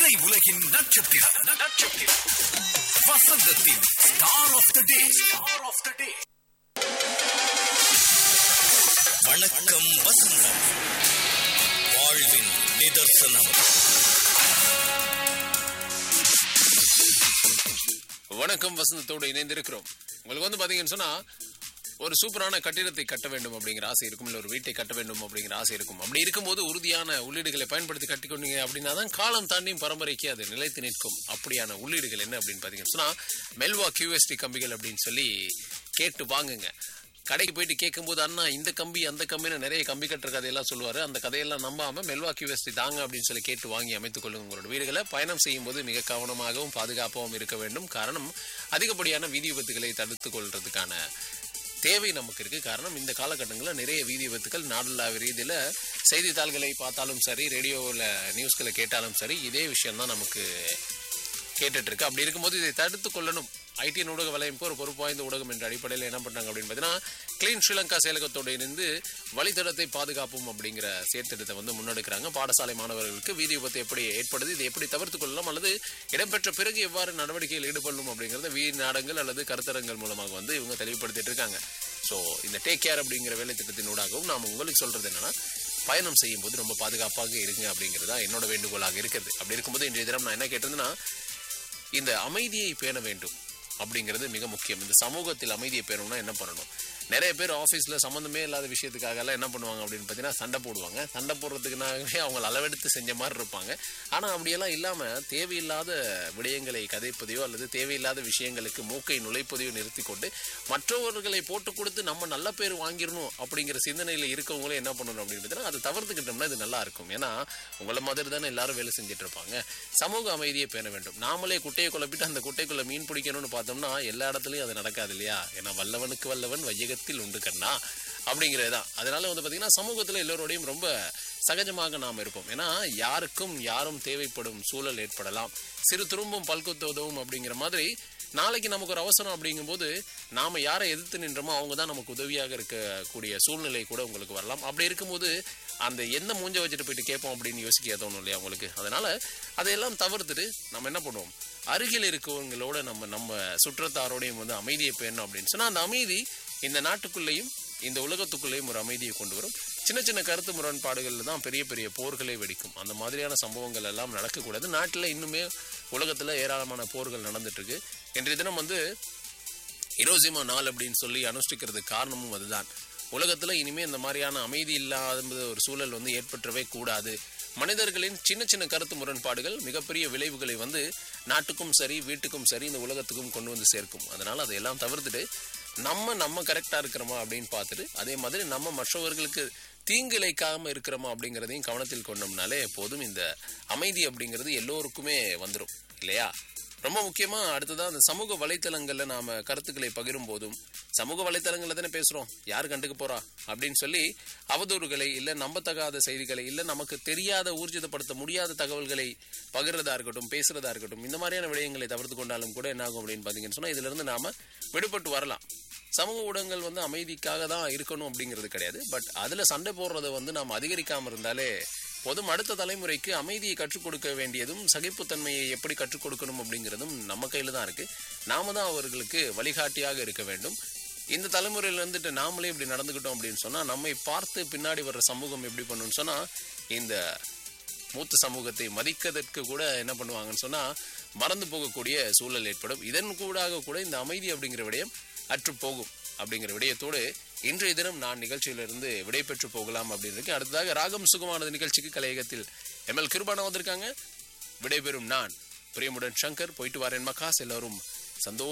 திரை உலகின் நட்சத்திரம் நட்சத்திரம் வசந்தத்தின் star of the day star of the day வணக்கம் வசந்தம் வாழ்வின் நிதர்சனம் வணக்கம் வசந்தத்தோடு இணைந்திருக்கிறோம் உங்களுக்கு வந்து பாத்தீங்கன்னு சொன்னா ஒரு சூப்பரான கட்டிடத்தை கட்ட வேண்டும் அப்படிங்கிற ஆசை இருக்கும் இல்லை ஒரு வீட்டை கட்ட வேண்டும் அப்படிங்கிற ஆசை இருக்கும் அப்படி இருக்கும்போது உறுதியான உள்ளீடுகளை பயன்படுத்தி கட்டிக்கொண்டீங்க அப்படின்னா தான் காலம் தாண்டியும் பரம்பரைக்கு அது நிலைத்து நிற்கும் அப்படியான உள்ளீடுகள் என்ன அப்படின்னு பாத்தீங்கன்னு சொன்னா மெல்வா கியூஎஸ்டி கம்பிகள் அப்படின்னு சொல்லி கேட்டு வாங்குங்க கடைக்கு போயிட்டு கேட்கும்போது அண்ணா இந்த கம்பி அந்த கம்பின்னு நிறைய கம்பி கட்டுற கதையெல்லாம் சொல்லுவாரு அந்த கதையெல்லாம் நம்பாம மெல்வா கியூஎஸ்டி தாங்க அப்படின்னு சொல்லி கேட்டு வாங்கி அமைத்துக் கொள்ளுங்க உங்களோட வீடுகளை பயணம் செய்யும் போது மிக கவனமாகவும் பாதுகாப்பாகவும் இருக்க வேண்டும் காரணம் அதிகப்படியான வீதி விபத்துகளை தடுத்துக் கொள்றதுக்கான தேவை நமக்கு இருக்கு காரணம் இந்த காலகட்டங்களில் நிறைய வீதி விபத்துக்கள் நாடுலாவிய ரீதியில் செய்தித்தாள்களை பார்த்தாலும் சரி ரேடியோவில் நியூஸ்களை கேட்டாலும் சரி இதே விஷயம்தான் நமக்கு கேட்டுட்டு இருக்கு அப்படி இருக்கும்போது இதை தடுத்து கொள்ளணும் ஐடி ஊடக வலையமைப்பு ஒரு பொறுப்பு வாய்ந்த ஊடகம் என்ற அடிப்படையில் என்ன பண்றாங்க அப்படின்னு பார்த்தீங்கன்னா கிளீன் ஸ்ரீலங்கா செயலகத்தோடு இணைந்து வழித்தடத்தை பாதுகாப்போம் அப்படிங்கிற செயற்திட்டத்தை வந்து முன்னெடுக்கிறாங்க பாடசாலை மாணவர்களுக்கு வீதி விபத்து எப்படி ஏற்படுது இதை எப்படி தவிர்த்து கொள்ளலாம் அல்லது இடம்பெற்ற பிறகு எவ்வாறு நடவடிக்கையில் ஈடுபடணும் அப்படிங்கிறத வீண் நாடங்கள் அல்லது கருத்தரங்கள் மூலமாக வந்து இவங்க தெளிவுபடுத்திட்டு இருக்காங்க ஸோ இந்த டேக் கேர் அப்படிங்கிற வேலை திட்டத்தினூடாகவும் நாம் உங்களுக்கு சொல்றது என்னன்னா பயணம் செய்யும் போது ரொம்ப பாதுகாப்பாக இருங்க அப்படிங்கிறது தான் என்னோட வேண்டுகோளாக இருக்கிறது அப்படி இருக்கும்போது இன்றைய தினம் நான் என்ன கேட்டிருந்தேன்னா இந்த அமைதியை பேண வேண்டும் அப்படிங்கிறது மிக முக்கியம் இந்த சமூகத்தில் அமைதியை பேணணும்னா என்ன பண்ணணும் நிறைய பேர் ஆஃபீஸில் சம்மந்தமே இல்லாத விஷயத்துக்காக எல்லாம் என்ன பண்ணுவாங்க அப்படின்னு பார்த்தீங்கன்னா சண்டை போடுவாங்க சண்டை போடுறதுக்குனாகவே அவங்க அளவெடுத்து செஞ்ச மாதிரி இருப்பாங்க ஆனால் அப்படியெல்லாம் இல்லாமல் தேவையில்லாத விடயங்களை கதைப்பதையோ அல்லது தேவையில்லாத விஷயங்களுக்கு மூக்கை நுழைப்பதையோ நிறுத்தி கொண்டு மற்றவர்களை போட்டு கொடுத்து நம்ம நல்ல பேர் வாங்கிடணும் அப்படிங்கிற சிந்தனையில் இருக்கவங்களே என்ன பண்ணணும் அப்படின்னு பார்த்தீங்கன்னா அதை தவிர்த்துக்கிட்டோம்னா இது நல்லா இருக்கும் ஏன்னா உங்களை மாதிரி தானே எல்லாரும் வேலை செஞ்சுட்டு இருப்பாங்க சமூக அமைதியை பேண வேண்டும் நாமளே குட்டையை குழப்பிட்டு அந்த குட்டைக்குள்ள மீன் பிடிக்கணும்னு பார்த்தோம்னா எல்லா இடத்துலையும் அது நடக்காது இல்லையா ஏன்னா வல்லவனுக்கு வல்லவன் வையகத்தில் உண்டு கண்ணா அப்படிங்கிறது தான் அதனால வந்து பார்த்தீங்கன்னா சமூகத்தில் எல்லோரோடையும் ரொம்ப சகஜமாக நாம் இருப்போம் ஏன்னா யாருக்கும் யாரும் தேவைப்படும் சூழல் ஏற்படலாம் சிறு துரும்பும் பல்குத்து உதவும் அப்படிங்கிற மாதிரி நாளைக்கு நமக்கு ஒரு அவசரம் அப்படிங்கும்போது நாம யாரை எதிர்த்து நின்றோமோ அவங்க தான் நமக்கு உதவியாக இருக்கக்கூடிய சூழ்நிலை கூட உங்களுக்கு வரலாம் அப்படி இருக்கும்போது அந்த எந்த மூஞ்ச வச்சுட்டு போயிட்டு கேட்போம் அப்படின்னு யோசிக்க தோணும் இல்லையா உங்களுக்கு அதனால அதையெல்லாம் தவிர்த்துட்டு நம்ம என்ன பண்ணுவோம் அருகில் இருக்கவங்களோட நம்ம நம்ம சுற்றத்தாரோடையும் வந்து அமைதியை பேணணும் அப்படின்னு சொன்னா அந்த அமைதி இந்த நாட்டுக்குள்ளேயும் இந்த உலகத்துக்குள்ளேயும் ஒரு அமைதியை கொண்டு வரும் சின்ன சின்ன கருத்து முரண்பாடுகள்ல தான் பெரிய பெரிய போர்களை வெடிக்கும் அந்த மாதிரியான சம்பவங்கள் எல்லாம் நடக்கக்கூடாது நாட்டில் இன்னுமே உலகத்துல ஏராளமான போர்கள் நடந்துட்டு இருக்கு இன்றைய தினம் வந்து ஹிரோசிமா நாள் அப்படின்னு சொல்லி அனுஷ்டிக்கிறதுக்கு காரணமும் அதுதான் உலகத்துல இனிமே இந்த மாதிரியான அமைதி இல்லாத ஒரு சூழல் வந்து ஏற்பற்றவே கூடாது மனிதர்களின் சின்ன சின்ன கருத்து முரண்பாடுகள் மிகப்பெரிய விளைவுகளை வந்து நாட்டுக்கும் சரி வீட்டுக்கும் சரி இந்த உலகத்துக்கும் கொண்டு வந்து சேர்க்கும் அதனால அதையெல்லாம் தவிர்த்துட்டு நம்ம நம்ம கரெக்டா இருக்கிறோமா அப்படின்னு பார்த்துட்டு அதே மாதிரி நம்ம மற்றவர்களுக்கு தீங்கிழைக்காம இருக்கிறோமா அப்படிங்கிறதையும் கவனத்தில் கொண்டோம்னாலே போதும் இந்த அமைதி அப்படிங்கிறது எல்லோருக்குமே வந்துடும் இல்லையா ரொம்ப முக்கியமா அடுத்ததான் அந்த சமூக வலைத்தளங்கள்ல நாம கருத்துக்களை பகிரும் போதும் சமூக வலைத்தளங்கள்ல தானே பேசுறோம் யார் கண்டுக்க போறா அப்படின்னு சொல்லி அவதூறுகளை இல்ல நம்பத்தகாத செய்திகளை இல்ல நமக்கு தெரியாத ஊர்ஜிதப்படுத்த முடியாத தகவல்களை பகிர்றதா இருக்கட்டும் பேசுறதா இருக்கட்டும் இந்த மாதிரியான விடயங்களை தவிர்த்து கொண்டாலும் கூட என்ன ஆகும் அப்படின்னு பாத்தீங்கன்னு சொன்னா இதுல இருந்து நாம விடுபட்டு வரலாம் சமூக ஊடகங்கள் வந்து அமைதிக்காக தான் இருக்கணும் அப்படிங்கிறது கிடையாது பட் அதுல சண்டை போடுறதை வந்து நாம் அதிகரிக்காம இருந்தாலே போதும் அடுத்த தலைமுறைக்கு அமைதியை கற்றுக் கொடுக்க வேண்டியதும் சகிப்புத்தன்மையை எப்படி கற்றுக் கொடுக்கணும் அப்படிங்கிறதும் நம்ம கையில தான் இருக்கு நாம தான் அவர்களுக்கு வழிகாட்டியாக இருக்க வேண்டும் இந்த தலைமுறையில இருந்துட்டு நாமளே இப்படி நடந்துக்கிட்டோம் அப்படின்னு சொன்னா நம்மை பார்த்து பின்னாடி வர்ற சமூகம் எப்படி பண்ணுன்னு சொன்னா இந்த மூத்த சமூகத்தை மதிக்கதற்கு கூட என்ன பண்ணுவாங்கன்னு சொன்னா மறந்து போகக்கூடிய சூழல் ஏற்படும் இதன் கூடாக கூட இந்த அமைதி அப்படிங்கிற விடயம் அற்று போகும் அப்படிங்கிற விடயத்தோடு இன்றைய தினம் நான் நிகழ்ச்சியிலிருந்து விடை பெற்று போகலாம் அப்படின்னு இருக்கேன் அடுத்ததாக ராகம் சுகமானது நிகழ்ச்சிக்கு கலையகத்தில் எம்எல் கிருபானா வந்திருக்காங்க விடைபெறும் நான் பிரியமுடன் சங்கர் போயிட்டு வரேன் மக்காஸ் எல்லாரும் சந்தோஷம்